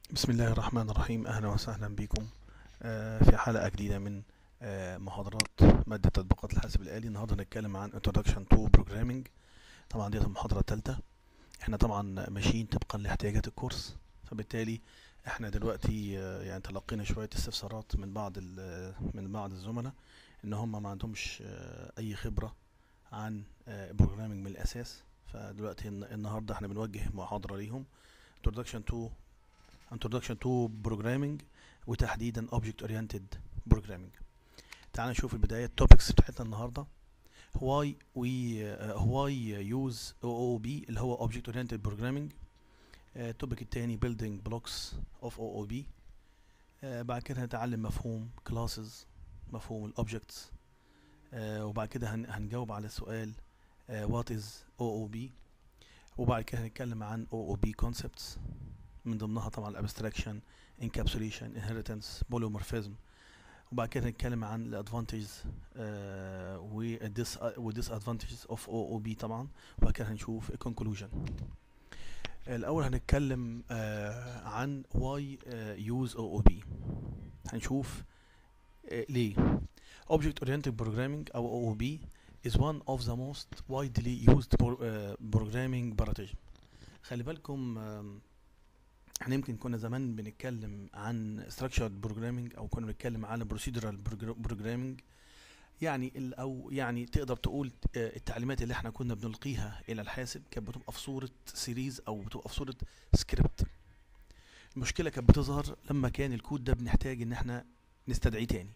بسم الله الرحمن الرحيم أهلا وسهلا بكم آه، في حلقة جديدة من آه، محاضرات مادة تطبيقات الحاسب الآلي النهاردة هنتكلم عن Introduction to Programming طبعا دي المحاضرة الثالثة احنا طبعا ماشيين طبقا لاحتياجات الكورس فبالتالي احنا دلوقتي آه، يعني تلقينا شوية استفسارات من بعض ال- من بعض الزملاء ان هم ما عندهمش آه، اي خبرة عن بروجرامينج من الاساس فدلوقتي الن- النهارده احنا بنوجه محاضرة ليهم Introduction to Introduction to Programming وتحديدا Object Oriented Programming تعال نشوف البداية التوبكس بتاعتنا النهاردة why we uh, why use OOP اللي هو Object Oriented Programming آه، التوبيك التاني Building Blocks of OOP آه، بعد كده هنتعلم مفهوم Classes مفهوم ال Objects آه، وبعد كده هن- هنجاوب على سؤال آه، What is OOP وبعد كده هنتكلم عن OOP Concepts من ضمنها طبعا الابستراكشن انكابسوليشن انهيرتنس بوليومورفيزم وبعد كده هنتكلم عن الادفانتجز والديس والديس ادفانتجز اوف او او بي طبعا وبعد كده هنشوف الكونكلوجن الاول هنتكلم آه، عن واي يوز او او بي هنشوف آه، ليه Object Oriented Programming أو OOP is one of the most widely used pro- آه، programming paradigm خلي بالكم آم، احنا يمكن كنا زمان بنتكلم عن structured programming او كنا بنتكلم عن procedural progr- programming يعني ال- او يعني تقدر تقول آه، التعليمات اللي احنا كنا بنلقيها الى الحاسب كانت بتبقى في صورة سيريز او بتبقى في صورة سكريبت المشكلة كانت بتظهر لما كان الكود ده بنحتاج ان احنا نستدعيه تاني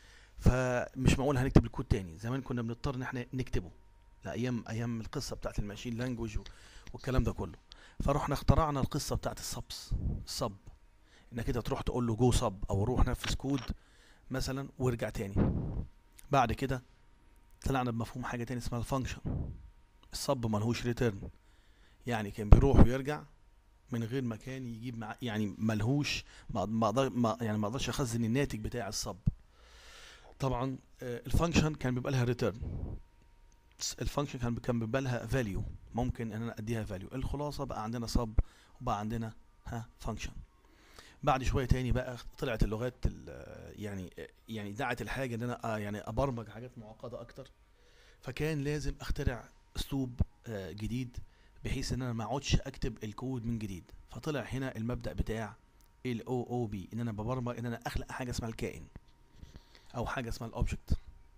فمش معقول هنكتب الكود تاني زمان كنا بنضطر ان احنا نكتبه لا ايام ايام القصة بتاعت الماشين لانجوج والكلام ده كله فرحنا اخترعنا القصه بتاعت السبس الصب انك كده تروح تقول له جو صب او روح نفذ كود مثلا وارجع تاني بعد كده طلعنا بمفهوم حاجه تاني اسمها الفانكشن الصب ملهوش ريتيرن يعني كان بيروح ويرجع من غير ما كان يجيب مع يعني ملهوش ما ما أقدر- ما يعني ما اقدرش اخزن الناتج بتاع الصب طبعا آه، الفانكشن كان بيبقى لها ريتيرن الفانكشن كان كان بيبقى لها فاليو ممكن ان انا اديها فاليو الخلاصه بقى عندنا صب وبقى عندنا ها فانكشن بعد شويه تاني بقى طلعت اللغات ال- يعني يعني دعت الحاجه ان انا آه يعني ابرمج حاجات معقده اكتر فكان لازم اخترع اسلوب آه جديد بحيث ان انا ما اقعدش اكتب الكود من جديد فطلع هنا المبدا بتاع الاو او بي ان انا ببرمج ان انا اخلق حاجه اسمها الكائن او حاجه اسمها الاوبجكت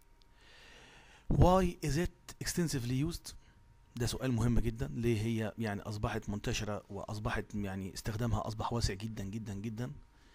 why is it extensively used ده سؤال مهم جدا ليه هي يعني اصبحت منتشره واصبحت يعني استخدامها اصبح واسع جدا جدا جدا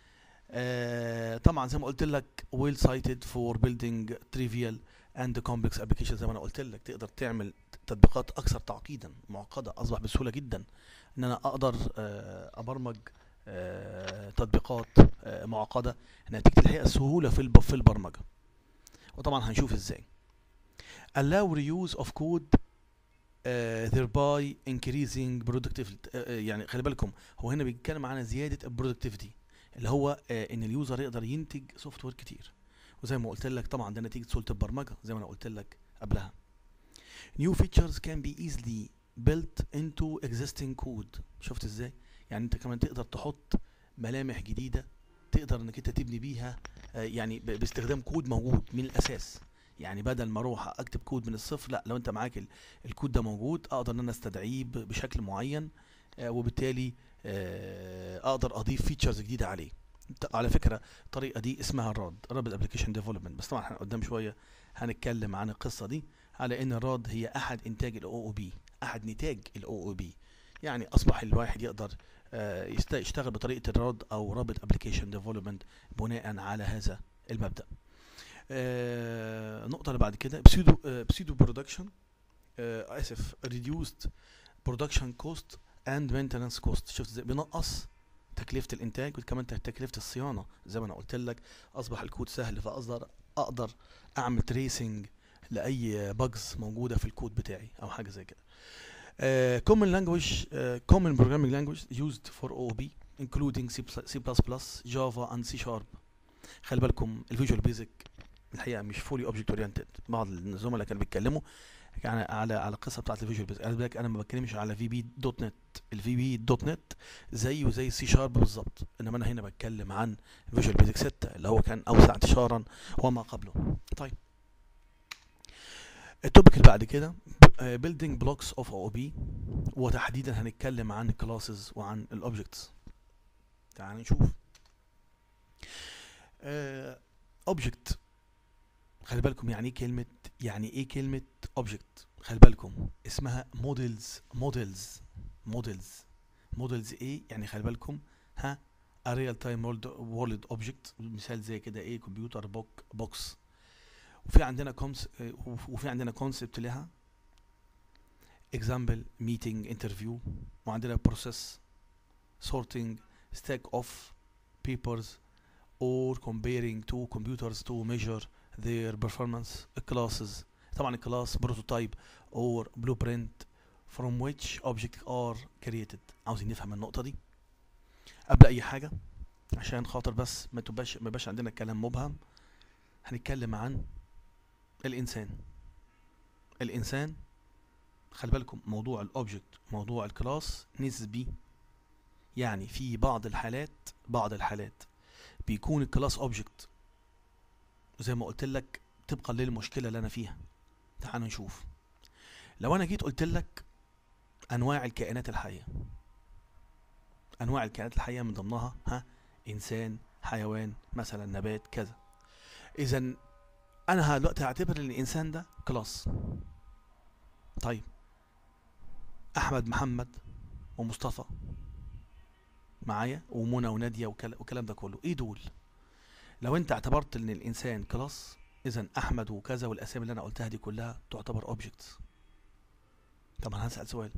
آه طبعا زي ما قلت لك well cited for building trivial and complex applications زي ما انا قلت لك تقدر تعمل تطبيقات اكثر تعقيدا معقده اصبح بسهوله جدا ان انا اقدر آه ابرمج آه تطبيقات آه معقده نتيجه الحقيقه السهوله في الب- في البرمجه وطبعا هنشوف ازاي allow reuse of code uh, thereby increasing productivity uh, يعني خلي بالكم هو هنا بيتكلم عن زياده البرودكتيفيتي اللي هو uh, ان اليوزر يقدر ينتج سوفت وير كتير وزي ما قلت لك طبعا ده نتيجه سهوله البرمجه زي ما انا قلت لك قبلها new features can be easily built into existing code شفت ازاي يعني انت كمان تقدر تحط ملامح جديده تقدر انك انت تبني بيها آه، يعني ب- باستخدام كود موجود من الاساس يعني بدل ما اروح اكتب كود من الصفر لا لو انت معاك ال- الكود ده موجود اقدر ان انا استدعيه ب- بشكل معين آه، وبالتالي آه، اقدر اضيف فيتشرز جديده عليه ط- على فكره الطريقه دي اسمها الراد رابد ابلكيشن ديفلوبمنت بس طبعا احنا قدام شويه هنتكلم عن القصه دي على ان الراد هي احد انتاج الاو او بي احد نتاج الاو او بي يعني اصبح الواحد يقدر آه، يست- يشتغل بطريقه الراد او رابد ابلكيشن ديفلوبمنت بناء على هذا المبدا آه، النقطه اللي بعد كده بسيدو بسيدو برودكشن اسف ريديوست برودكشن كوست اند مينتنس كوست شفت ازاي بينقص تكلفه الانتاج وكمان تك- تكلفه الصيانه زي ما انا قلت لك اصبح الكود سهل فاقدر اقدر اعمل تريسنج لاي باجز موجوده في الكود بتاعي او حاجه زي كده Uh, common language, uh, common programming language used for OOP including C++, C++, Java and C Sharp. خلي بالكم الفيجوال بيزك الحقيقه مش فولي اوبجكت اورينتد بعض الزملاء كانوا بيتكلموا يعني على على القصه بتاعت الفيجوال بيزك خلي بالك انا ما بتكلمش على في بي دوت نت الفي بي دوت نت زيه زي السي شارب بالظبط انما انا هنا بتكلم عن فيجوال بيزك 6 اللي هو كان اوسع انتشارا وما قبله طيب التوبيك اللي بعد كده building blocks of OOP وتحديدا هنتكلم عن الكلاسز وعن الاوبجكتس تعال نشوف اوبجكت خلي بالكم يعني ايه كلمة يعني ايه كلمة اوبجكت خلي بالكم اسمها موديلز موديلز موديلز موديلز ايه يعني خلي بالكم ها a real time world, world object مثال زي كده ايه كمبيوتر بوك بوكس وفي عندنا كونس وفي عندنا كونسبت لها example meeting interview وعندنا process sorting stack of papers or comparing two computers to measure their performance classes طبعا الكلاس بروتوتايب or blueprint from which objects are created عاوزين نفهم النقطة دي قبل أي حاجة عشان خاطر بس ما تبقاش ما يبقاش عندنا كلام مبهم هنتكلم عن الإنسان الإنسان خلي بالكم موضوع الأوبجكت موضوع الكلاس نسبي يعني في بعض الحالات بعض الحالات بيكون الكلاس اوبجكت زي ما قلت لك طبقا للمشكله اللي انا فيها تعالوا نشوف لو انا جيت قلت لك انواع الكائنات الحيه انواع الكائنات الحيه من ضمنها ها انسان حيوان مثلا نبات كذا اذا انا دلوقتي هعتبر ان الانسان ده كلاس طيب احمد محمد ومصطفى معايا ومنى وناديه والكلام ده كله ايه دول لو انت اعتبرت ان الانسان كلاس اذا احمد وكذا والاسامي اللي انا قلتها دي كلها تعتبر اوبجكتس طبعا هسال سؤال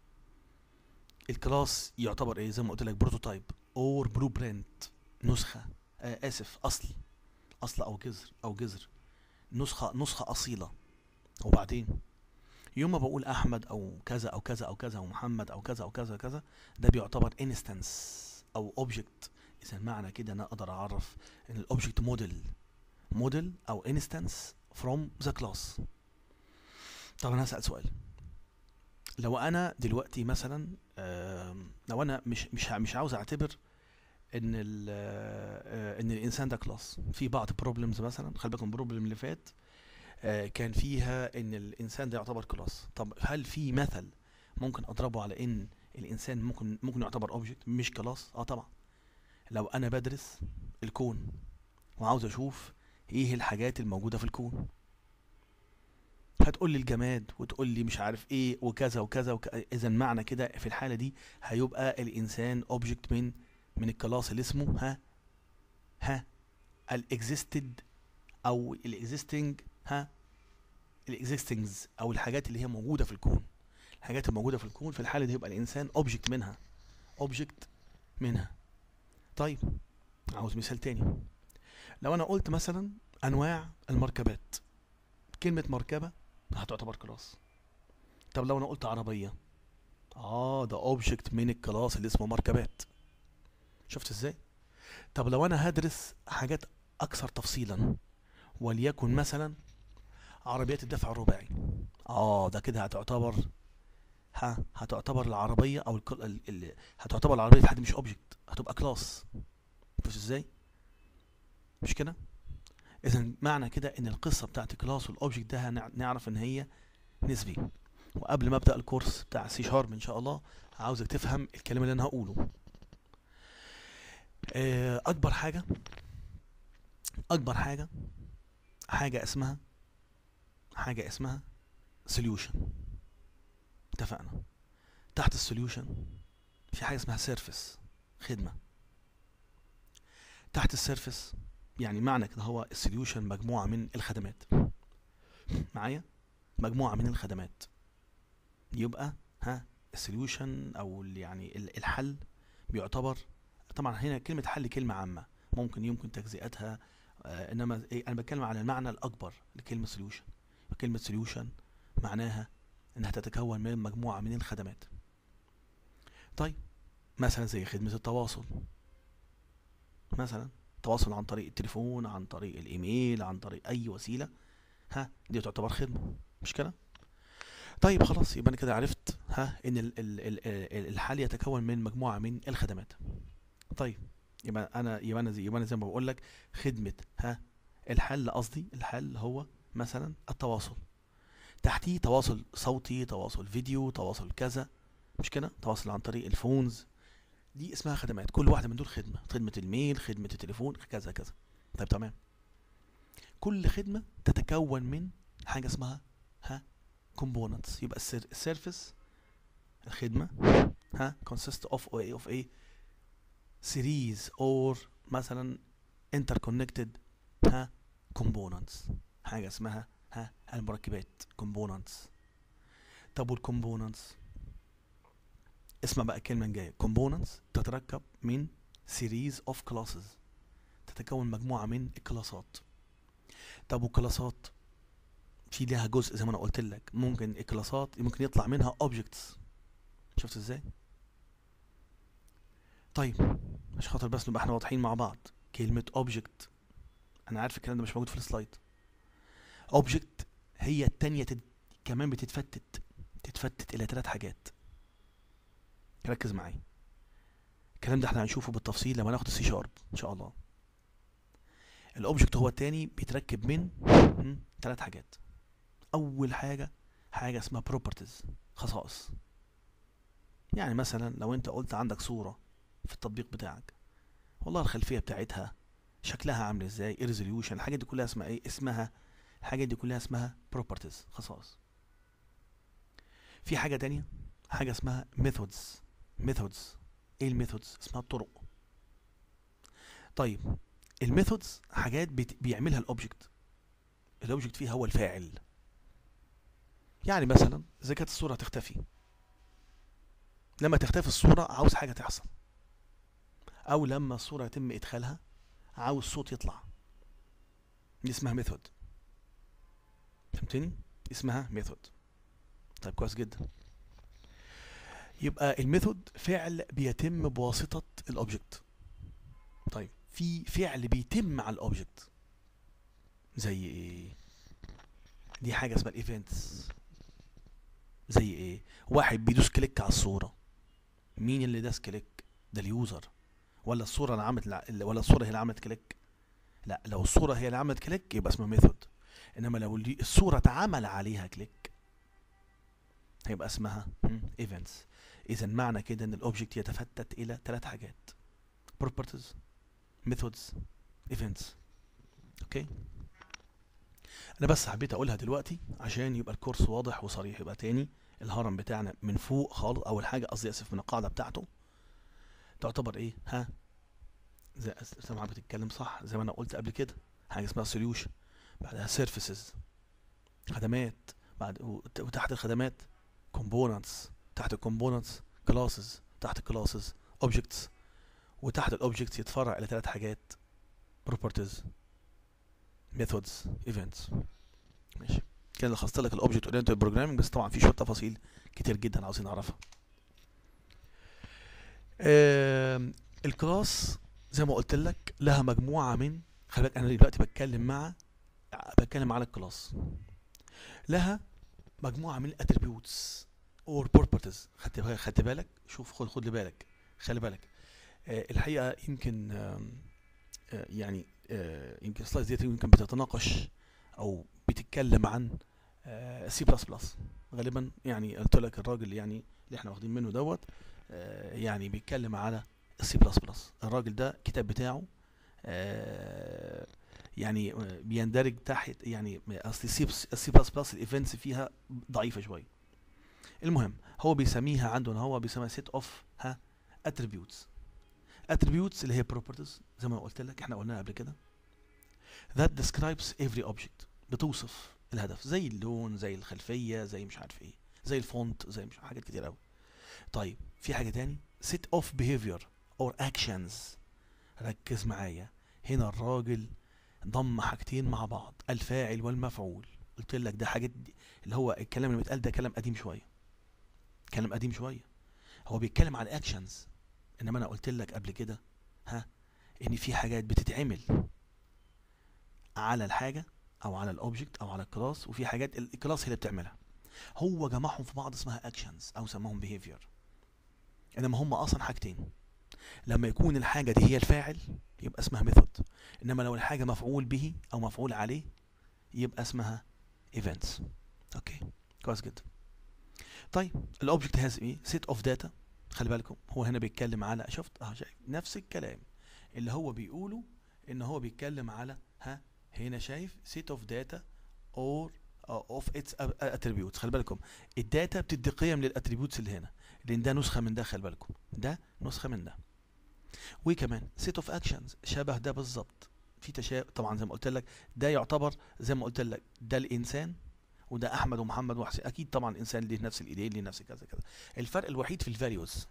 الكلاس يعتبر ايه زي ما قلت لك بروتوتايب اور بلو برينت نسخه آه اسف اصل اصل او جذر او جذر نسخه نسخه اصيله وبعدين يوم ما بقول احمد او كذا او كذا او كذا ومحمد او كذا او كذا كذا ده بيعتبر انستنس او اوبجكت اذا معنى كده انا اقدر اعرف ان الاوبجكت موديل موديل او انستنس فروم ذا كلاس طب انا هسال سؤال لو انا دلوقتي مثلا لو انا مش مش مش عاوز اعتبر ان ان الانسان ده كلاس في بعض بروبلمز مثلا خلي بالكم البروبلم اللي فات كان فيها ان الانسان ده يعتبر كلاس طب هل في مثل ممكن اضربه على ان الانسان ممكن ممكن يعتبر اوبجكت مش كلاس اه طبعا لو انا بدرس الكون وعاوز اشوف ايه الحاجات الموجوده في الكون هتقول لي الجماد وتقول لي مش عارف ايه وكذا وكذا وك... اذا معنى كده في الحاله دي هيبقى الانسان اوبجكت من من الكلاس اللي اسمه ها ها الاكزيستد او الاكزيستنج ها الاكزيستنجز او الحاجات اللي هي موجوده في الكون الحاجات الموجوده في الكون في الحاله دي يبقى الانسان اوبجكت منها اوبجكت منها طيب عاوز مثال تاني لو انا قلت مثلا انواع المركبات كلمه مركبه هتعتبر كلاس طب لو انا قلت عربيه اه ده اوبجكت من الكلاس اللي اسمه مركبات شفت ازاي طب لو انا هدرس حاجات اكثر تفصيلا وليكن مثلا عربيات الدفع الرباعي اه ده كده هتعتبر ها هتعتبر العربيه او الكل ال... ال... هتعتبر العربيه دي مش اوبجكت هتبقى كلاس شفت ازاي مش كده اذا معنى كده ان القصه بتاعت الكلاس والاوبجكت ده نعرف ان هي نسبي وقبل ما ابدا الكورس بتاع سي شارب ان شاء الله عاوزك تفهم الكلام اللي انا هقوله اكبر حاجه اكبر حاجه حاجه اسمها حاجه اسمها سوليوشن اتفقنا تحت السوليوشن في حاجه اسمها سيرفيس خدمه تحت السيرفيس يعني معنى كده هو السوليوشن مجموعه من الخدمات معايا مجموعه من الخدمات يبقى ها السوليوشن او يعني الحل بيعتبر طبعا هنا كلمه حل كلمه عامه ممكن يمكن تجزئتها آه انما إيه انا بتكلم عن المعنى الاكبر لكلمه سوليوشن كلمه سوليوشن معناها انها تتكون من مجموعه من الخدمات طيب مثلا زي خدمه التواصل مثلا التواصل عن طريق التليفون عن طريق الايميل عن طريق اي وسيله ها دي تعتبر خدمه مش كده طيب خلاص يبقى انا كده عرفت ها ان ال ال ال ال- الحل يتكون من مجموعه من الخدمات طيب يبقى انا يبقى انا زي يبقى انا زي ما بقول لك خدمه ها الحل قصدي الحل هو مثلا التواصل تحتيه تواصل صوتي تواصل فيديو تواصل كذا مش كده تواصل عن طريق الفونز دي اسمها خدمات كل واحده من دول خدمه خدمه الميل خدمه التليفون كذا كذا طيب تمام كل خدمه تتكون من حاجه اسمها ها components يبقى السير- السيرفيس الخدمه ها consist of a of a series or مثلا interconnected ها components حاجه اسمها ها المركبات components طب والكومبوننتس اسمع بقى الكلمه الجايه components تتركب من series of classes تتكون مجموعه من الكلاسات طب والكلاسات في ليها جزء زي ما انا قلت لك ممكن الكلاسات ممكن يطلع منها objects شفت ازاي طيب مش خاطر بس نبقى احنا واضحين مع بعض كلمة object انا عارف الكلام ده مش موجود في السلايد object هي التانية تد... كمان بتتفتت تتفتت الى ثلاث حاجات ركز معايا الكلام ده احنا هنشوفه بالتفصيل لما ناخد السي شارب ان شاء الله الاوبجكت هو التاني بيتركب من ثلاث حاجات اول حاجه حاجه اسمها properties خصائص يعني مثلا لو انت قلت عندك صوره في التطبيق بتاعك والله الخلفيه بتاعتها شكلها عامل ازاي ايه resolution الحاجات دي كلها اسمها ايه اسمها الحاجات دي كلها اسمها properties خصائص في حاجه تانية حاجه اسمها methods methods ايه الميثودز اسمها الطرق طيب الميثودز حاجات بت- بيعملها الاوبجكت الاوبجكت فيها هو الفاعل يعني مثلا اذا كانت الصوره هتختفي لما تختفي الصوره عاوز حاجه تحصل او لما الصوره يتم ادخالها عاوز صوت يطلع دي اسمها ميثود فهمتني اسمها ميثود طيب كويس جدا يبقى الميثود فعل بيتم بواسطه الاوبجكت طيب في فعل بيتم على الاوبجكت زي ايه دي حاجه اسمها الايفنتس زي ايه واحد بيدوس كليك على الصوره مين اللي داس كليك ده اليوزر ولا الصوره اللي عملت الع- ولا الصوره هي اللي عملت كليك لا لو الصوره هي اللي عملت كليك يبقى اسمها ميثود انما لو دي الصوره اتعمل عليها كليك هيبقى اسمها ايفنتس اذا معنى كده ان الاوبجكت يتفتت الى ثلاث حاجات properties methods events اوكي انا بس حبيت اقولها دلوقتي عشان يبقى الكورس واضح وصريح يبقى تاني الهرم بتاعنا من فوق خالص اول حاجه قصدي اسف من القاعده بتاعته تعتبر ايه ها زي سامع بتتكلم صح زي ما انا قلت قبل كده حاجه اسمها solution بعدها services خدمات بعد وت- وتحت الخدمات components تحت الكومبوننتس كلاسز تحت الكلاسز اوبجكتس وتحت الاوبجكتس يتفرع الى ثلاث حاجات properties methods events ماشي كده لخصت لك الاوبجكت اورينتد بروجرامنج بس طبعا في شويه تفاصيل كتير جدا عاوزين نعرفها آم، الكلاس زي ما قلت لك لها مجموعه من خلي بالك انا دلوقتي بتكلم مع بتكلم على الكلاس لها مجموعه من الاتريبيوتس اور بروبرتيز خدت بالك خدت بالك شوف خد خد لي بالك خلي بالك آه الحقيقه يمكن آم، آه يعني آه يمكن السلايدز ديت يمكن بتتناقش او بتتكلم عن سي بلس بلس غالبا يعني قلت لك الراجل يعني اللي احنا واخدين منه دوت آه يعني بيتكلم على السي بلس بلس الراجل ده الكتاب بتاعه آه يعني آه، بيندرج تحت يعني اصل السي بلس بلس الايفنتس فيها ضعيفه شويه المهم هو بيسميها عنده ان هو بيسميها سيت اوف ها اتريبيوتس اتريبيوتس اللي هي بروبرتيز زي ما أنا قلت لك احنا قلناها قبل كده that describes every object بتوصف الهدف زي اللون زي الخلفيه زي مش عارف ايه زي الفونت زي مش حاجات كتير قوي طيب في حاجه تاني set of behavior or actions ركز معايا هنا الراجل ضم حاجتين مع بعض الفاعل والمفعول قلت لك ده حاجات دي اللي هو الكلام اللي بيتقال ده كلام قديم شويه كلام قديم شويه هو بيتكلم على اكشنز انما انا قلت لك قبل كده ها ان في حاجات بتتعمل على الحاجه او على الاوبجكت او على الكلاس وفي حاجات الكلاس هي اللي بتعملها هو جمعهم في بعض اسمها اكشنز او سماهم behavior انما هم اصلا حاجتين لما يكون الحاجه دي هي الفاعل يبقى اسمها ميثود انما لو الحاجه مفعول به او مفعول عليه يبقى اسمها events اوكي كويس جدا طيب الاوبجكت هاز ايه set of data خلي بالكم هو هنا بيتكلم على شفت اه شايف نفس الكلام اللي هو بيقوله ان هو بيتكلم على ها هنا شايف set of data or uh, of its attributes خلي بالكم الداتا بتدي قيم للاتريبيوتس اللي هنا لان ده نسخه من ده خلي بالكم ده نسخه من ده وكمان set of actions شبه ده بالظبط في تشابه طبعا زي ما قلت لك ده يعتبر زي ما قلت لك ده الانسان وده احمد ومحمد وحسين اكيد طبعا الانسان ليه نفس الايدين ليه نفس كذا كذا الفرق الوحيد في الفاليوز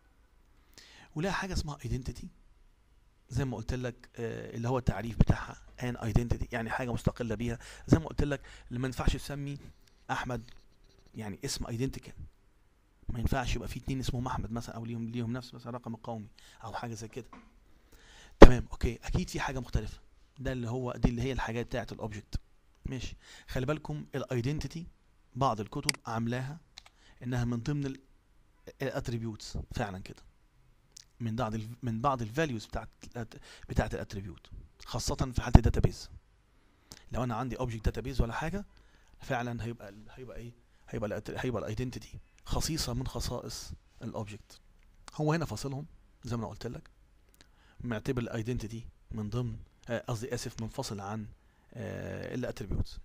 ولها حاجه اسمها ايدنتيتي زي ما قلت لك آه اللي هو التعريف بتاعها ان ايدنتيتي يعني حاجه مستقله بيها زي ما قلت لك اللي ما ينفعش تسمي احمد يعني اسم ايدنتيكال ما ينفعش يبقى في اتنين اسمهم احمد مثلا او ليهم ليهم نفس مثلا رقم القومي او حاجه زي كده تمام اوكي اكيد في حاجه مختلفه ده اللي هو دي اللي هي الحاجات بتاعت الاوبجكت ماشي خلي بالكم الايدنتيتي بعض الكتب عاملاها انها من ضمن الاتريبيوتس فعلا كده من بعض ال من بعض الفاليوز بتاعت بتاعت الاتريبيوت خاصه في حاله الداتابيز لو انا عندي اوبجكت داتابيز ولا حاجه فعلا هيبقى ال هيبقى ايه هيبقى ال هيبقى الايدنتيتي خصيصه من خصائص الاوبجكت هو هنا فاصلهم زي ما انا قلت لك معتبر الايدنتيتي من ضمن قصدي اسف منفصل عن الاتريبيوتس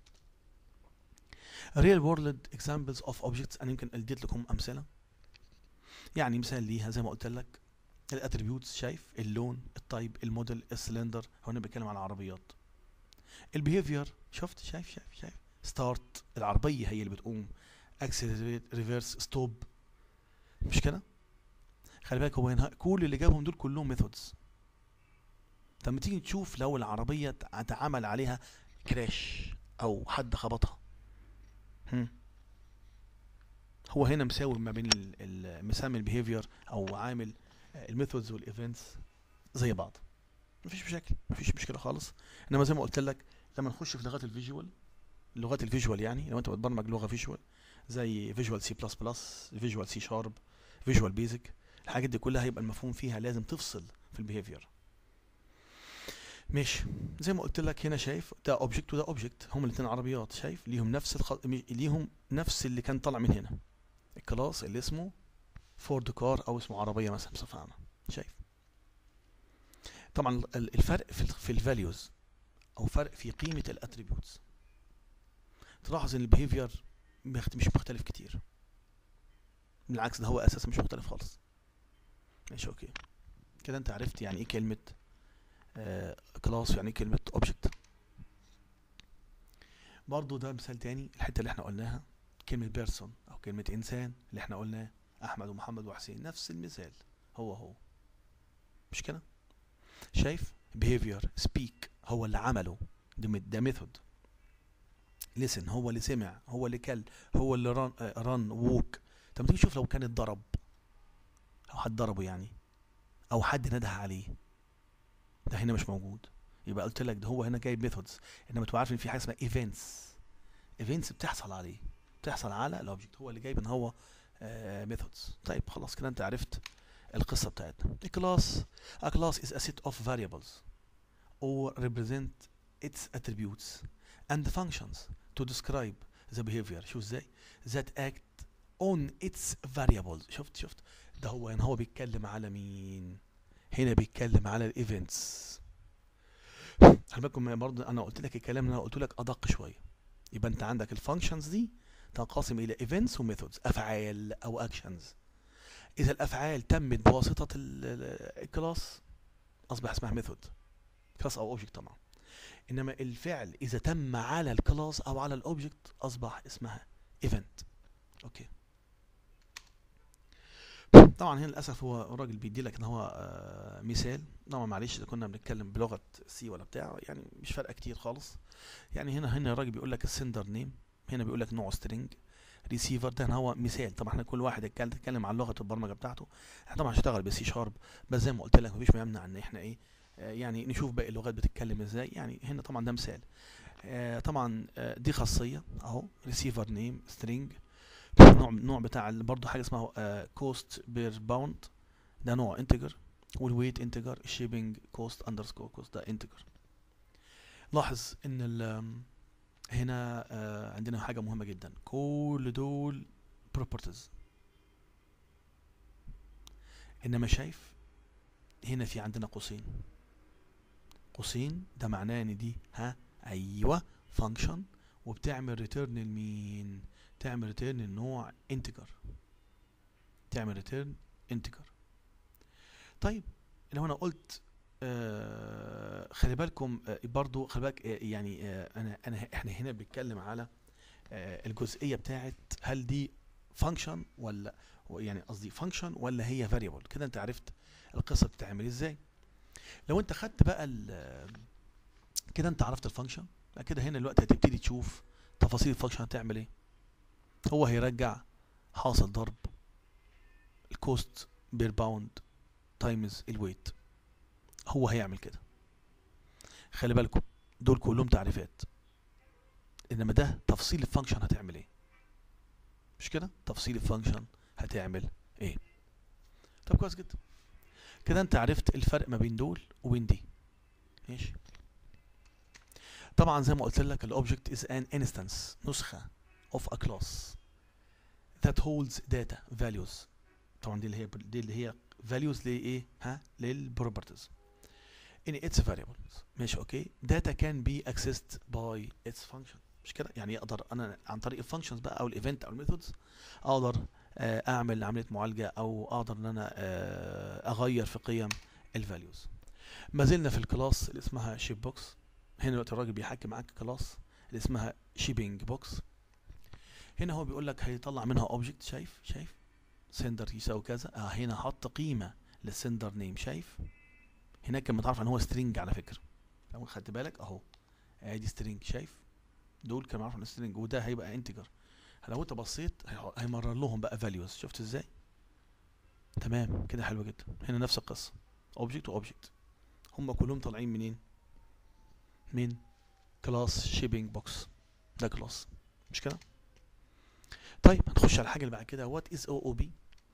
real world examples of objects انا يمكن اديت لكم امثله يعني مثال ليها زي ما قلت لك الاتريبيوتس شايف اللون التايب الموديل السلندر هو انا بتكلم عن العربيات البيهيفير شفت شايف شايف شايف ستارت العربيه هي اللي بتقوم اكسلريت ريفيرس ستوب مش كده خلي بالك هو هنا كل اللي جابهم دول كلهم ميثودز لما تيجي تشوف لو العربيه اتعمل عليها كراش او حد خبطها هم. هو هنا مساوي ما بين مسمي البيهيفير او عامل الميثودز والايفنتس زي بعض مفيش مشاكل مفيش مشكله خالص انما زي ما قلت لك لما نخش في لغات الفيجوال لغات الفيجوال يعني لو انت بتبرمج لغه فيجوال زي فيجوال سي بلس بلس فيجوال سي شارب فيجوال بيزك الحاجات دي كلها هيبقى المفهوم فيها لازم تفصل في البيهيفير ماشي زي ما قلت لك هنا شايف ده اوبجكت وده اوبجكت هم الاثنين عربيات شايف ليهم نفس الخ... ليهم نفس اللي كان طالع من هنا الكلاس اللي اسمه فورد كار او اسمه عربيه مثلا بصفه عامه شايف طبعا الفرق في في الفاليوز او فرق في قيمه الاتريبيوتس تلاحظ ان البيهيفير مش مختلف كتير بالعكس ده هو اساسا مش مختلف خالص ماشي اوكي كده انت عرفت يعني ايه كلمه كلاس يعني ايه كلمه اوبجكت برضو ده مثال تاني الحته اللي احنا قلناها كلمه بيرسون او كلمه انسان اللي احنا قلناه احمد ومحمد وحسين نفس المثال هو هو مش كده شايف behavior speak هو اللي عمله ده ميثود listen هو اللي سمع هو اللي كل هو اللي رن رن ووك طب تيجي تشوف لو كان اتضرب او حد ضربه يعني او حد نده عليه ده هنا مش موجود يبقى قلت لك ده هو هنا جايب ميثودز انما تبقى عارف ان في حاجه اسمها ايفنتس ايفنتس بتحصل عليه بتحصل على الاوبجكت هو اللي جايب ان هو ميثودز طيب خلاص كده انت عرفت القصه بتاعتنا الكلاس a class is a set of variables or represent its attributes and functions to describe the behavior شو ازاي that act on its variables شفت شفت ده هو هنا هو بيتكلم على مين هنا بيتكلم على الايفنتس خلي بالكم برضه انا قلت لك الكلام اللي انا قلت لك ادق شويه يبقى انت عندك الفانكشنز دي تنقسم الى ايفنتس وميثودز افعال او اكشنز اذا الافعال تمت بواسطه الكلاس اصبح اسمها ميثود كلاس او اوبجكت طبعا انما الفعل اذا تم على الكلاس او على الاوبجكت اصبح اسمها ايفنت اوكي طبعا هنا للاسف هو الراجل بيدي لك ان هو آه مثال طبعا معلش اذا كنا بنتكلم بلغه سي ولا بتاع يعني مش فارقه كتير خالص يعني هنا هنا الراجل بيقول لك السندر نيم هنا بيقول لك نوع سترينج ريسيفر ده هو مثال طبعا احنا كل واحد يتكلم عن لغه البرمجه بتاعته احنا طبعا هنشتغل بسي شارب بس زي ما قلت لك مفيش ما يمنع ان احنا ايه آه يعني نشوف باقي اللغات بتتكلم ازاي يعني هنا طبعا ده مثال آه طبعا آه دي خاصيه اهو ريسيفر نيم سترينج نوع نوع بتاع ال- برضو حاجه اسمها كوست بير باوند ده نوع انتجر والويت انتجر الشيبنج كوست اندرسكور كوست ده انتجر لاحظ ان ال هنا آه، عندنا حاجه مهمه جدا كل دول properties انما شايف هنا في عندنا قوسين قوسين ده معناه ان دي ها ايوه فانكشن وبتعمل ريتيرن لمين تعمل ريتيرن النوع انتجر تعمل ريتيرن انتجر طيب لو انا قلت آه خلي بالكم آه برضو خلي بالك آه يعني آه انا انا احنا هنا بنتكلم على آه الجزئيه بتاعت هل دي فانكشن ولا يعني قصدي فانكشن ولا هي فاريبل كده انت عرفت القصه بتتعمل ازاي لو انت خدت بقى ال- كده انت عرفت الفانكشن لا كده هنا دلوقتي هتبتدي تشوف تفاصيل الفانكشن هتعمل ايه هو هيرجع حاصل ضرب الكوست بير باوند تايمز الويت هو هيعمل كده خلي بالكم دول كلهم تعريفات انما ده تفصيل الفانكشن هتعمل ايه مش كده تفصيل الفانكشن هتعمل ايه طب كويس جدا كده انت عرفت الفرق ما بين دول وبين دي ماشي طبعا زي ما قلت لك الاوبجكت is an instance نسخة of a class that holds data values طبعا دي اللي هي دي اللي هي values لايه ها للبروبرتيز in its variables ماشي اوكي data can be accessed by its function مش كده يعني اقدر انا عن طريق الفانكشنز بقى او الايفنت او الميثودز اقدر آه، اعمل عمليه معالجه او اقدر ان انا آه، اغير في قيم الفاليوز ما زلنا في الكلاس اللي اسمها شيب بوكس هنا دلوقتي الراجل بيحكي معاك كلاس اللي اسمها شيبنج بوكس هنا هو بيقول لك هيطلع منها اوبجكت شايف شايف سندر يساوي كذا اه هنا حط قيمه للسندر نيم شايف هناك كان متعرف ان هو سترينج على فكره لو خدت بالك اهو ادي سترينج شايف دول كانوا عارفين سترينج وده هيبقى انتجر لو انت بصيت هي- هيمرر لهم بقى فاليوز شفت ازاي تمام كده حلو جدا هنا نفس القصه اوبجكت واوبجكت هم كلهم طالعين منين من كلاس شيبنج بوكس ده كلاس مش كده طيب هنخش على الحاجه اللي بعد كده وات از او او بي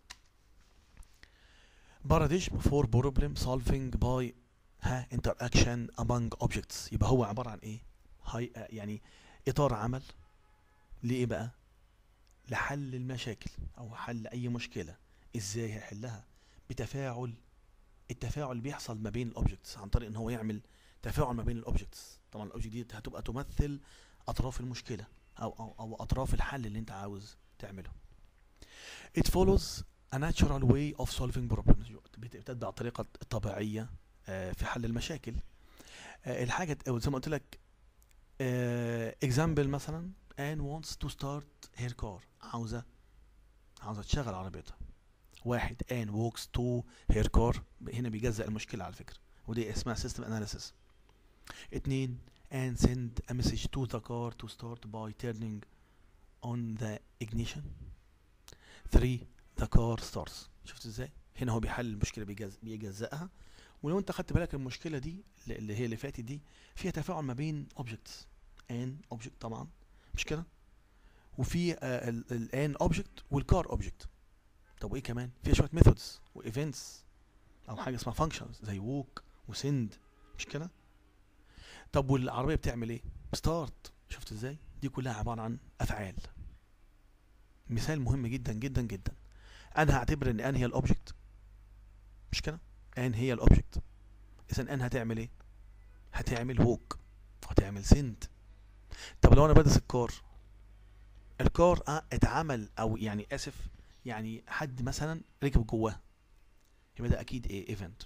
paradigm for problem solving by ها interaction among objects يبقى هو عباره عن ايه هاي آه، يعني اطار عمل لايه بقى لحل المشاكل او حل اي مشكله ازاي هيحلها بتفاعل التفاعل اللي بيحصل ما بين الاوبجكتس عن طريق ان هو يعمل تفاعل ما بين الاوبجكتس طبعا الاوبجكت دي هتبقى تمثل اطراف المشكله او او, أو اطراف الحل اللي انت عاوز تعمله it follows a natural way of solving problems بت- بتتبع الطريقه الطبيعيه آه، في حل المشاكل آه، الحاجه أو زي ما قلت لك example مثلا Anne wants to start her car عاوزة عاوزة تشغل عربيتها واحد Anne walks to her car هنا بيجزأ المشكلة على فكرة ودي اسمها system analysis اتنين Anne send a message to the car to start by turning on the ignition three the car starts شفت ازاي هنا هو بيحل المشكلة بيجز... بيجزأها ولو انت خدت بالك المشكلة دي اللي هي اللي فاتت دي فيها تفاعل ما بين objects an object طبعا مش كده وفي الان اوبجكت والكار اوبجكت طب وايه كمان فيها شويه ميثودز وايفنتس او حاجه اسمها فانكشنز زي ووك وسند مش كده طب والعربيه بتعمل ايه ستارت شفت ازاي دي كلها عباره عن افعال مثال مهم جدا جدا جدا انا هعتبر ان ان هي الاوبجكت مش كده ان هي الاوبجكت اذا ان هتعمل ايه هتعمل ووك هتعمل سند طب لو انا بدرس الكار الكار اه اتعمل او يعني اسف يعني حد مثلا ركب جواه يبقى ده اكيد ايه ايفنت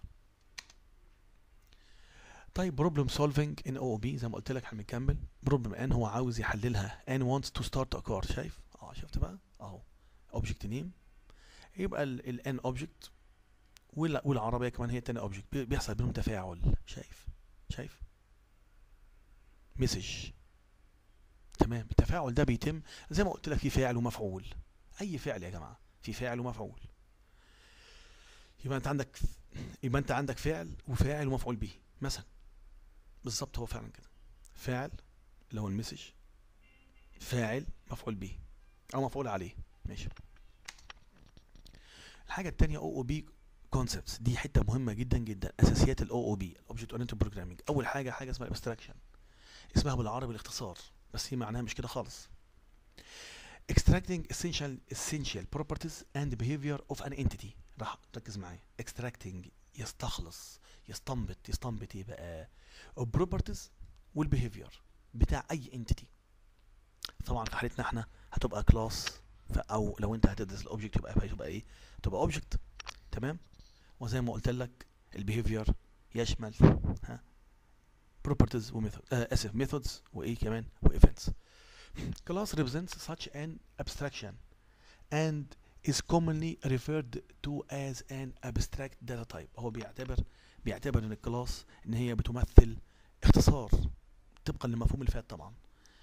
طيب بروبلم سولفنج ان او بي زي ما قلت لك هنكمل بروبلم ان هو عاوز يحللها ان wants to start a car شايف اه شفت بقى اهو اوبجكت نيم يبقى الان اوبجكت والعربيه كمان هي التاني اوبجكت بيحصل بينهم تفاعل شايف شايف مسج تمام التفاعل ده بيتم زي ما قلت لك في فاعل ومفعول اي فعل يا جماعه في فاعل ومفعول يبقى انت عندك يبقى انت عندك فعل وفاعل ومفعول به مثلا بالظبط هو فعلا كده فاعل اللي هو المسج فاعل مفعول به او مفعول عليه ماشي الحاجه الثانيه او او بي كونسبتس دي حته مهمه جدا جدا اساسيات الاو او بي الاوبجكت اورينتد بروجرامينج اول حاجه حاجه اسمها الابستراكشن اسمها بالعربي الاختصار بس هي معناها مش كده خالص extracting essential essential properties and behavior of an entity راح ركز معايا extracting يستخلص يستنبط يستنبط ايه بقى properties والbehavior بتاع اي entity طبعا في حالتنا احنا هتبقى كلاس او لو انت هتدرس الاوبجكت يبقى هتبقى ايه تبقى اوبجكت تمام وزي ما قلت لك البيهيفير يشمل ها properties وميثود آه اسف methods وايه كمان وايفنتس class represents such an abstraction and is commonly referred to as an abstract data type هو بيعتبر بيعتبر ان الكلاس ان هي بتمثل اختصار طبقا للمفهوم اللي فات طبعا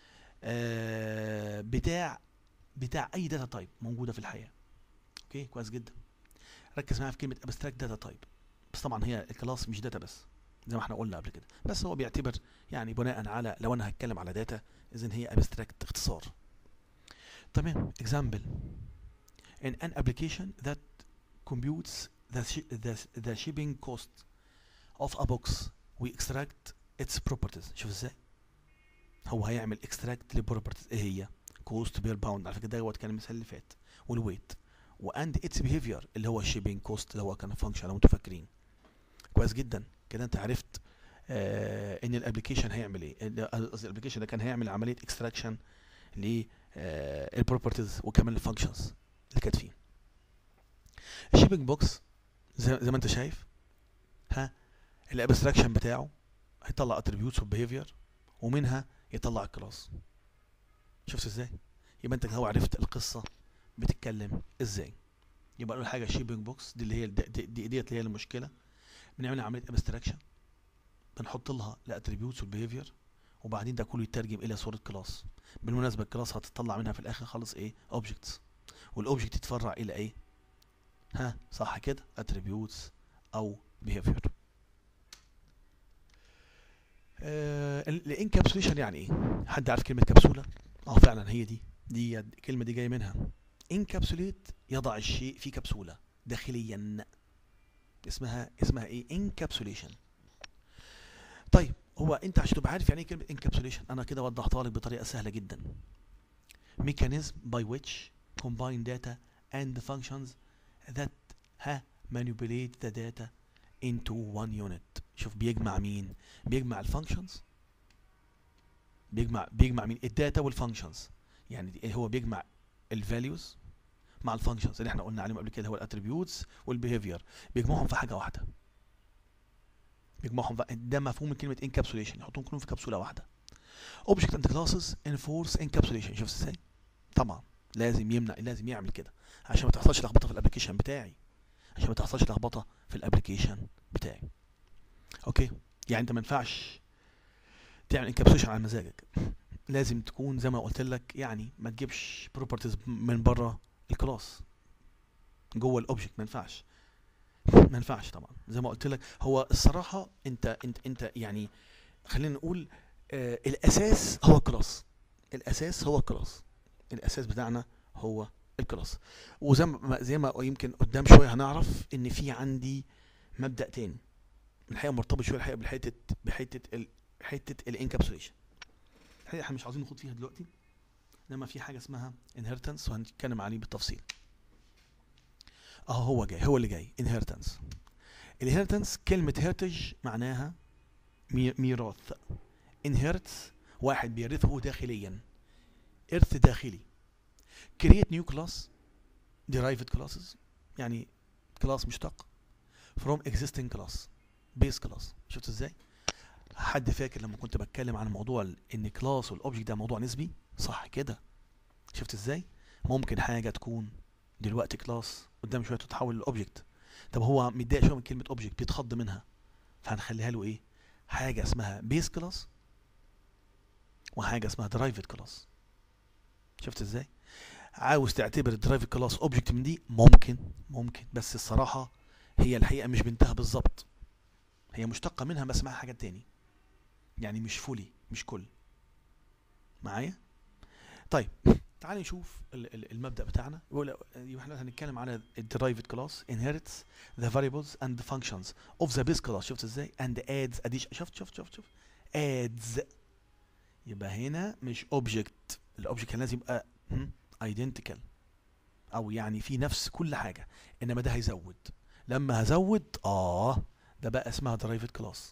آه بتاع بتاع اي داتا تايب موجوده في الحياه اوكي كويس جدا ركز معايا في كلمه abstract data type بس طبعا هي الكلاس مش داتا بس زي ما احنا قلنا قبل كده بس هو بيعتبر يعني بناء على لو انا هتكلم على داتا اذا هي abstract اختصار تمام example in an application that computes the, shi the, the shipping cost of a box we extract its properties شوف ازاي هو هيعمل extract للبروبرتيز ايه هي cost per pound على فكره دوت كان المثال اللي فات والويت واند اتس behavior اللي هو الشيبنج كوست اللي هو كان فانكشن لو انتوا فاكرين كويس جدا كده انت عرفت آه ان الابلكيشن هيعمل ايه قصدي الابلكيشن ده كان هيعمل عمليه اكستراكشن للبروبرتيز وكمان الفانكشنز اللي كانت فيه الشيبنج بوكس زي, زي ما انت شايف ها الابستراكشن بتاعه هيطلع اتريبيوتس وبيهيفير ومنها يطلع الكلاس شفت ازاي يبقى انت هو عرفت القصه بتتكلم ازاي يبقى اول حاجه شيبنج بوكس دي اللي هي دي, دي ديت اللي هي المشكله بنعمل عمليه ابستراكشن بنحط لها الاتريبيوتس والبيهيفير وبعدين ده كله يترجم الى صوره كلاس بالمناسبه الكلاس هتطلع منها في الاخر خالص ايه اوبجكتس والاوبجكت يتفرع الى ايه ها صح كده اتريبيوتس او بيهيفير آه الانكابسوليشن يعني ايه حد عارف كلمه كبسوله اه فعلا هي دي دي الكلمه دي جايه منها انكابسوليت يضع الشيء في كبسوله داخليا اسمها اسمها ايه انكابسوليشن طيب هو انت عشان تبقى عارف يعني ايه كلمه انكابسوليشن انا كده وضحتها لك بطريقه سهله جدا mechanism by which combine data and the functions that ها manipulate the data into one unit شوف بيجمع مين بيجمع الفانكشنز بيجمع بيجمع مين الداتا والفانكشنز يعني هو بيجمع الفاليوز مع الفانكشنز اللي احنا قلنا عليهم قبل كده هو الاتريبيوتس والبيهيفير بيجمعهم في حاجه واحده بيجمعهم في ده مفهوم من كلمه انكابسوليشن يحطهم كلهم في كبسوله واحده اوبجكت اند كلاسز انفورس انكابسوليشن شوف ازاي طبعا لازم يمنع لازم يعمل كده عشان ما تحصلش لخبطه في الابلكيشن بتاعي عشان ما تحصلش لخبطه في الابلكيشن بتاعي اوكي يعني انت ما ينفعش تعمل انكابسوليشن على مزاجك لازم تكون زي ما قلت لك يعني ما تجيبش بروبرتيز من بره الكلاس جوه الاوبجكت ما ينفعش ما ينفعش طبعا زي ما قلت لك هو الصراحه انت انت انت يعني خلينا نقول آه الاساس هو الكلاس الاساس هو الكلاس الاساس بتاعنا هو الكلاس وزي ما زي ما يمكن قدام شويه هنعرف ان في عندي مبدا تاني الحقيقه مرتبط شويه الحقيقه بحته بحته ال حته الانكابسوليشن الحقيقه احنا مش عاوزين نخوض فيها دلوقتي انما في حاجه اسمها انهيرتنس وهنتكلم عليه بالتفصيل اهو هو جاي هو اللي جاي انهيرتنس الانهيرتنس كلمه هيرتج معناها ميراث انهيرتس واحد بيرثه داخليا ارث داخلي create new class derived classes يعني كلاس مشتق from existing class base class شفت ازاي حد فاكر لما كنت بتكلم عن موضوع ان كلاس والاوبجكت ده موضوع نسبي صح كده شفت ازاي ممكن حاجه تكون دلوقتي كلاس قدام شويه تتحول لاوبجكت طب هو متضايق شويه من كلمه اوبجكت بيتخض منها فهنخليها له ايه حاجه اسمها بيس كلاس وحاجه اسمها درايفد كلاس شفت ازاي عاوز تعتبر الدرايفد كلاس اوبجكت من دي ممكن ممكن بس الصراحه هي الحقيقه مش بنتها بالظبط هي مشتقه منها بس معاها حاجه تاني يعني مش فولي مش كل معايا طيب تعال نشوف ال- ال- المبدا بتاعنا يقول يبقى احنا هنتكلم على الديرايفد كلاس inherits the variables and the functions of the base class شفت ازاي and adds addition شفت شفت شفت شفت adds يبقى هنا مش object الاوبجكت كان لازم يبقى هم، identical او يعني في نفس كل حاجه انما ده هيزود لما هزود اه ده بقى اسمها derived class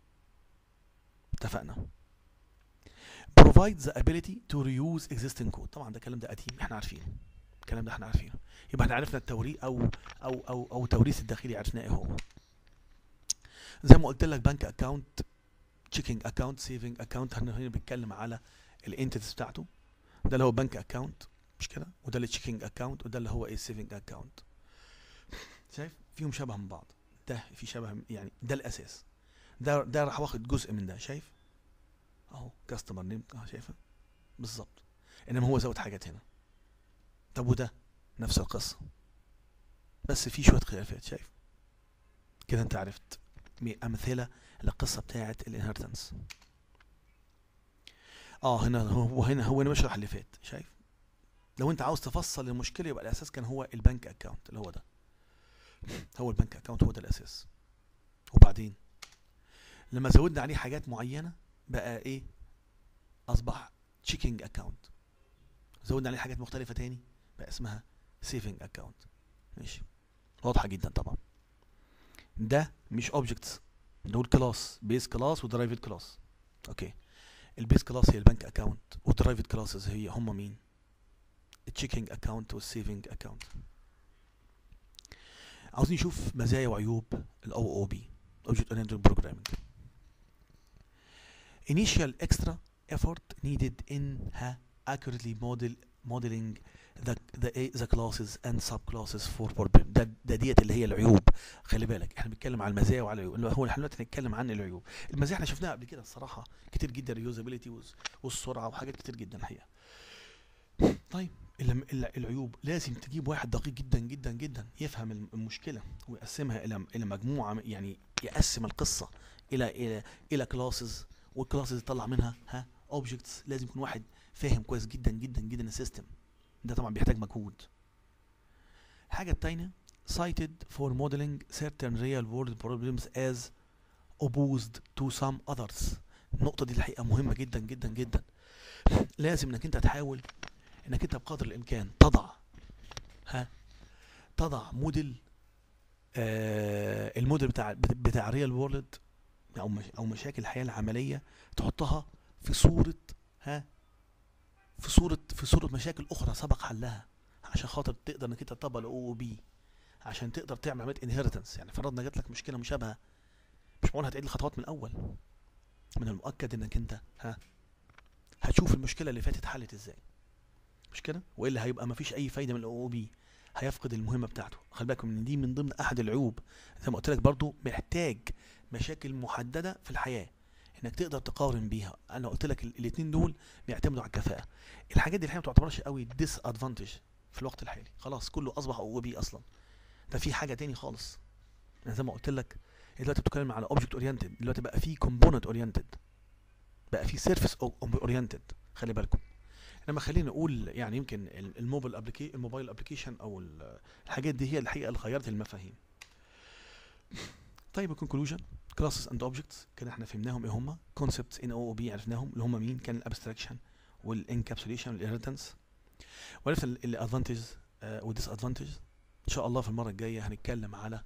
اتفقنا provides the ability to reuse existing code طبعا ده الكلام ده قديم احنا عارفينه الكلام ده احنا عارفينه يبقى احنا عرفنا التوريث او او او او التوريث الداخلي عرفناه ايه هو زي ما قلت لك بنك اكاونت تشيكينج اكاونت سيفنج اكاونت هنا هنا بنتكلم على الانتيتيز بتاعته ده اللي هو بنك اكاونت مش كده وده اللي تشيكينج اكاونت وده اللي هو ايه سيفنج اكاونت شايف فيهم شبه من بعض ده في شبه يعني ده الاساس ده ده راح واخد جزء من ده شايف اهو كاستمر نيم اه شايفه بالظبط انما هو زود حاجات هنا طب وده نفس القصه بس في شويه خلافات شايف كده انت عرفت م- امثله للقصه بتاعه الانهرتنس اه هنا هو هنا هو انا بشرح اللي فات شايف لو انت عاوز تفصل المشكله يبقى الاساس كان هو البنك اكاونت اللي هو ده هو البنك اكاونت هو ده الاساس وبعدين لما زودنا عليه حاجات معينه بقى ايه اصبح تشيكينج اكاونت زودنا عليه حاجات مختلفه تاني بقى اسمها سيفنج اكاونت ماشي واضحه جدا طبعا ده مش اوبجكتس دول كلاس بيس كلاس ودرايفد كلاس اوكي البيس كلاس هي البنك اكاونت والدرايفد كلاسز هي هم مين التشيكينج اكاونت والسيفنج اكاونت عاوزين نشوف مزايا وعيوب الاو او بي اوبجكت اورينتد بروجرامينج initial extra effort needed in ha, accurately model modeling the the the classes and subclasses for problem ده ده ديت اللي هي العيوب خلي بالك احنا بنتكلم على المزايا وعلى العيوب هو احنا دلوقتي هنتكلم عن العيوب المزايا احنا شفناها قبل كده الصراحه كتير جدا اليوزابيلتي والسرعه وحاجات كتير جدا الحقيقه طيب الم- الع- العيوب لازم تجيب واحد دقيق جدا جدا جدا يفهم الم- المشكله ويقسمها الى الى مجموعه م- يعني يقسم القصه الى الى الى كلاسز والكلاسز يطلع منها ها اوبجكتس لازم يكون واحد فاهم كويس جدا جدا جدا السيستم ده طبعا بيحتاج مجهود الحاجه التانية cited for modeling certain real world problems as opposed to some others النقطة دي الحقيقة مهمة جدا جدا جدا لازم انك انت تحاول انك انت بقدر الامكان تضع ها تضع موديل آه الموديل بتاع بتاع ريال وورلد او مش او مشاكل الحياه العمليه تحطها في صوره ها في صوره في صوره مشاكل اخرى سبق حلها عشان خاطر تقدر انك انت تطبق الاو او بي عشان تقدر تعمل عمليه انهيرتنس يعني فرضنا جات لك مشكله مشابهه مش معقول هتعيد الخطوات من الاول من المؤكد انك انت ها هتشوف المشكله اللي فاتت حلت ازاي مش كده والا هيبقى مفيش اي فايده من الاو او بي هيفقد المهمه بتاعته خلي بالكم ان دي من ضمن احد العيوب زي ما قلت لك برضو محتاج مشاكل محدده في الحياه انك تقدر تقارن بيها انا قلت لك الاثنين دول بيعتمدوا على الكفاءه الحاجات دي الحقيقه ما تعتبرش قوي ديس ادفانتج في الوقت الحالي خلاص كله اصبح او بي اصلا ده في حاجه تاني خالص انا زي ما قلت لك دلوقتي بتتكلم على اوبجكت اورينتد دلوقتي بقى في كومبوننت اورينتد بقى في سيرفيس اورينتد خلي بالكم انما خلينا نقول يعني يمكن ال- الموبايل ابلكي الموبايل ابلكيشن او ال- الحاجات دي هي الحقيقه اللي غيرت المفاهيم طيب الكونكلوجن كلاسز اند اوبجكتس كده احنا فهمناهم ايه هم كونسبتس ان او او بي عرفناهم اللي هم مين كان الابستراكشن والانكابسوليشن والانهيرتنس وعرفنا الادفانتج والديس ادفانتج ان شاء الله في المره الجايه هنتكلم على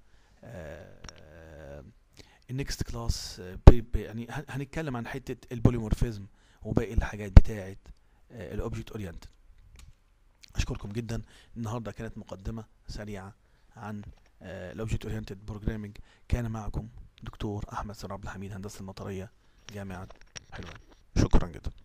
النكست كلاس يعني هن- هنتكلم عن حته البوليمورفيزم وباقي الحاجات بتاعه الاوبجكت اورينتد اشكركم جدا النهارده كانت مقدمه سريعه عن الاوبجكت اورينتد بروجرامينج كان معكم دكتور احمد سر عبد الحميد هندسه المطريه جامعه حلوان شكرا جدا